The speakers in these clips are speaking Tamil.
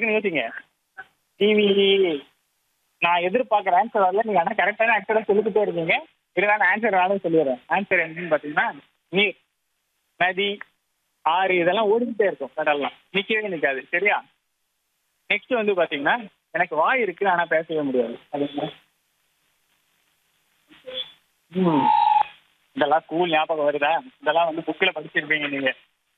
டக்குன்னு யோசிங்க டிவி நான் எதிர்பார்க்குற ஆன்சர் வரல நீங்க ஆனால் கரெக்டான ஆன்சரை சொல்லிக்கிட்டே இருக்கீங்க இருந்தாலும் ஆன்சர் நானும் சொல்லிடுறேன் ஆன்சர் என்னன்னு பார்த்தீங்கன்னா நீர் நதி ஆறு இதெல்லாம் ஓடிக்கிட்டே இருக்கும் கடல்லாம் நிற்கவே நிற்காது சரியா நெக்ஸ்ட் வந்து பார்த்தீங்கன்னா எனக்கு வாய் இருக்கு ஆனால் பேசவே முடியாது அது என்ன? ம் இதெல்லாம் ஸ்கூல் ஞாபகம் வருதா இதெல்லாம் வந்து புக்கில் படிச்சிருப்பீங்க நீங்க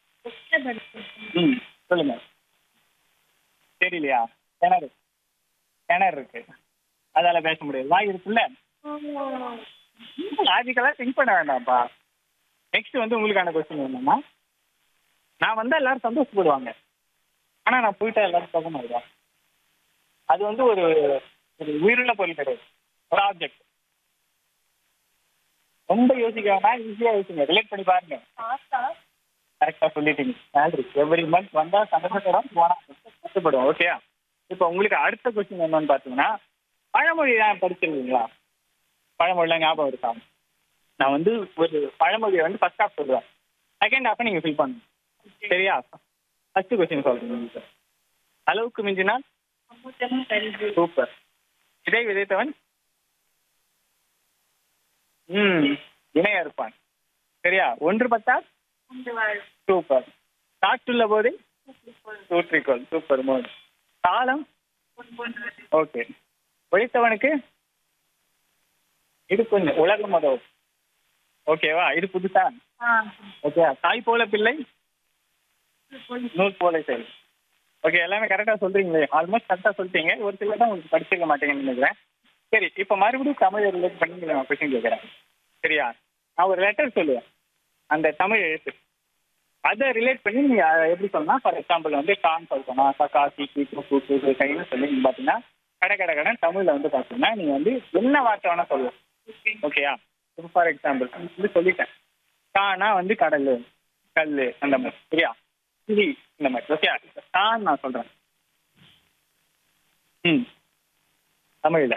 ம் சொல்லுங்க தெரியலையா கிணறு கிணறு இருக்கு அதால பேச முடியாது வாய் இருக்குல்ல லாஜிக்கலாக திங்க் பண்ண வேண்டாம்ப்பா நெக்ஸ்ட் வந்து உங்களுக்கான கொஸ்டின் என்னன்னா நான் வந்தா எல்லாரும் சந்தோஷப்படுவாங்க ஆனா நான் போயிட்டா எல்லாரும் சோகமாயிடுவாங்க அது வந்து ஒரு ஒரு உயிருள்ள பொருள் கிடையாது ஒரு ஆப்ஜெக்ட் ரொம்ப யோசிக்க வேணாம் ஈஸியா யோசிங்க ரிலேட் பண்ணி பாருங்க கரெக்டா சொல்லிட்டீங்க சேலரி எவ்ரி மந்த் வந்தா சந்தோஷப்படும் போனா கஷ்டப்படுவோம் ஓகேயா இப்போ உங்களுக்கு அடுத்த கொஸ்டின் என்னன்னு பார்த்தீங்கன்னா பழமொழி தான் படிச்சிருக்கீங்களா பழமொழிலாம் ஞாபகம் இருக்கா நான் வந்து ஒரு பழமொழியை வந்து ஃபர்ஸ்ட் ஹாஃப் சொல்லுவேன் செகண்ட் ஹாஃபை நீங்கள் ஃபில் பண்ணணும் சரியா ஃபர்ஸ்ட் கொஸ்டின் சொல்றேன் சார் அளவுக்கு மிஞ்சினால் சூப்பர் இதை விதைத்தவன் ம் இணையா இருப்பான் சரியா ஒன்று பத்தால் சூப்பர் காற்றுள்ள போது சூற்றிக்கோள் சூப்பர் மோட் காலம் ஓகே உழைத்தவனுக்கு இது கொஞ்சம் உலகம் உதவும் ஓகேவா இது புதுசா ஓகே தாய் போல பிள்ளை நூல் போல செயல் ஓகே எல்லாமே கரெக்டாக சொல்றீங்களே ஆல்மோஸ்ட் கரெக்டாக சொல்லிட்டீங்க ஒரு சிலர் தான் உங்களுக்கு படிச்சிருக்க மாட்டேங்கன்னு நினைக்கிறேன் சரி இப்போ மறுபடியும் தமிழை ரிலேட் பண்ணி நான் கொஸ்டின் கேட்குறேன் சரியா நான் ஒரு லெட்டர் சொல்லுவேன் அந்த தமிழ் எழுத்து அதை ரிலேட் பண்ணி நீங்க அதை எப்படி சொல்லலாம் ஃபார் எக்ஸாம்பிள் வந்து கான் சொல்லணும் கக்கா சிக்கி கூப்பு கூப்பு கைன்னு சொல்லி நீங்க பார்த்தீங்கன்னா கடை கடை கடன் தமிழ்ல வந்து பார்த்தீங்கன்னா நீங்க வந்து என்ன வார்த்தை வேணா சொல்லலாம் ஓகேயா இப்போ ஃபார் எக்ஸாம்பிள் வந்து சொல்லிட்டேன் கானா வந்து கடல் கல் அந்த மாதிரி சரியா சிரி இந்த மாதிரி ஓகே தான் நான் சொல்றேன் ம் தமிழ்ல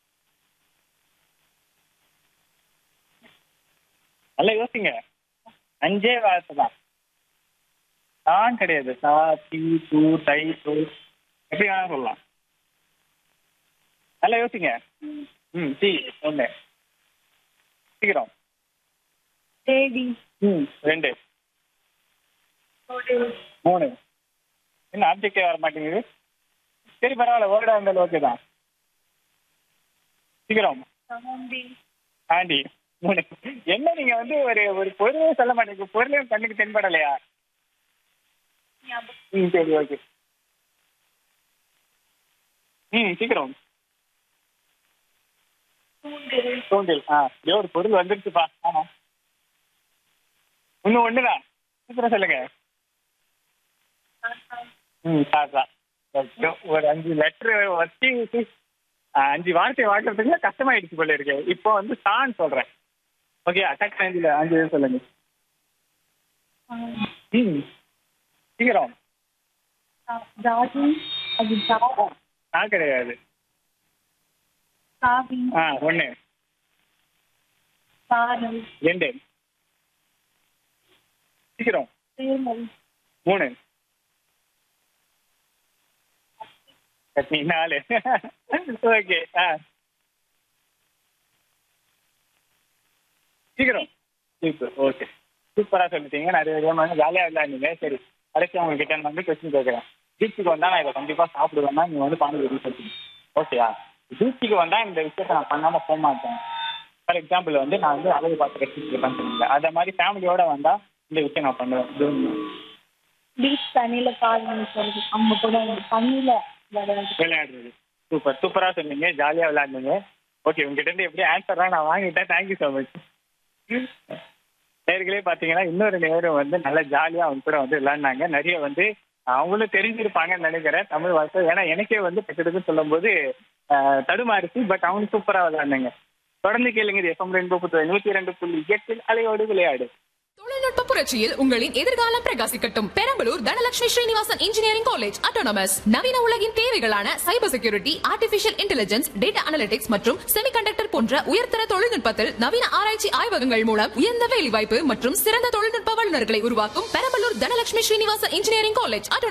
நல்லா யோசிங்க அஞ்சே வார்த்தை தான் தான் கிடையாது சா தி து தை து எப்படி வேணா சொல்லலாம் நல்லா யோசிங்க ம் சி ஒன்று சீக்கிரம் தேடி ம் ரெண்டு மூணு என்ன ஆப்ஜெக்டே வர மாட்டேங்குது சரி பரவாயில்ல வேர்டா இருந்தாலும் ஓகே தான் சீக்கிரம் சமந்தி ஆண்டி மூணு என்ன நீங்க வந்து ஒரு ஒரு பொருளே சொல்ல மாட்டேங்க பொருளே கண்ணுக்கு தென்படலையா ம் சரி ஓகே ம் சீக்கிரம் தூண்டில் தூண்டில் ஆ இதோ ஒரு பொருள் வந்துருச்சுப்பா ஆமா இன்னும் ஒண்ணுதான் சீக்கிரம் சொல்லுங்க ம் சார் ஒரு அஞ்சு லெட்டர் வச்சு ஆ, அஞ்சு வார்த்தை வாக்குறதுக்குள்ள கஷ்டமாயிடுச்சு போல இருக்கு இப்போ வந்து தான் சொல்றேன் ஓகே அட்டாக் அஞ்சு அஞ்சு இது சொல்லுங்க ம் சீக்கிரம் ஜாதி அது ஜா நான் கிடையாது சாவி ஆ ஒன்று சாரல் ரெண்டு சீக்கிரம் தேமல் மூணு கட்னி நாலு ஓகே ஆ சீக்கிரம் சூப்பர் ஓகே சூப்பராக சொல்லிட்டீங்க நிறைய விதமாக ஜாலியாக விளையாடுங்க சரி கடைசி உங்ககிட்ட நான் வந்து கொஸ்டின் கேட்குறேன் பீச்சுக்கு வந்தால் நான் இதை கண்டிப்பாக சாப்பிடுவேன்னா நீங்கள் வந்து பானிபூரி சொல்லுங்க ஓகேயா பீச்சுக்கு வந்தால் இந்த விஷயத்தை நான் பண்ணாமல் போக மாட்டேன் ஃபார் எக்ஸாம்பிள் வந்து நான் வந்து அழகு பார்த்து ரசிச்சிருப்பேன்னு சொன்னீங்க அதை மாதிரி ஃபேமிலியோட வந்தால் இந்த விஷயம் நான் பண்ணுவேன் இது பீச் தண்ணியில கால் சொல்றது அவங்க கூட தண்ணியில விளையாடுறது விளையாடுறது சூப்பர் சூப்பரா சொன்னீங்க ஜாலியா விளையாடுனீங்க ஓகே உங்ககிட்ட இருந்து எப்படி ஆன்சர்லாம் நான் வாங்கிட்டேன் தேங்க்யூ ஸோ மச் நேர்களே பார்த்தீங்கன்னா இன்னொரு நேரம் வந்து நல்லா ஜாலியாக அவங்க கூட வந்து விளையாடினாங்க நிறைய வந்து அவங்களும் தெரிஞ்சிருப்பாங்கன்னு நினைக்கிறேன் தமிழ் வார்த்தை ஏன்னா எனக்கே வந்து பக்கத்துக்கு சொல்லும்போது ஆஹ், தடுமாறிச்சு பட் அவங்க சூப்பராக விளையாடுனாங்க தொடர்ந்து கேளுங்க இது எஃப்எம் ரெண்டு புத்தகம் நூற்றி ரெண்டு புள்ளி எட்டில் அலையோடு விளையாடு தொழில்நுட்ப புரட்சியில் உங்களின் எதிர்காலம் பிரகாசிக்கட்டும் Perambalur Dhanalakshmi Srinivasan engineering college autonomous நவீன உலகின் தேவைகளான cyber security artificial intelligence data analytics மற்றும் செமிகண்டக்டர் போன்ற உயர்தர தொழில்நுட்பத்தில் நவீன ஆராய்ச்சி ஆய்வகங்கள் மூலம் உயர்ந்த வேலைவாய்ப்பு மற்றும் சிறந்த தொழில்நுட்ப வல்லுநர்களை உருவாக்கும் பெரம்பலூர் தனலட்சுமி ஸ்ரீனிவாசன் இன்ஜினியரிங் காலேஜ்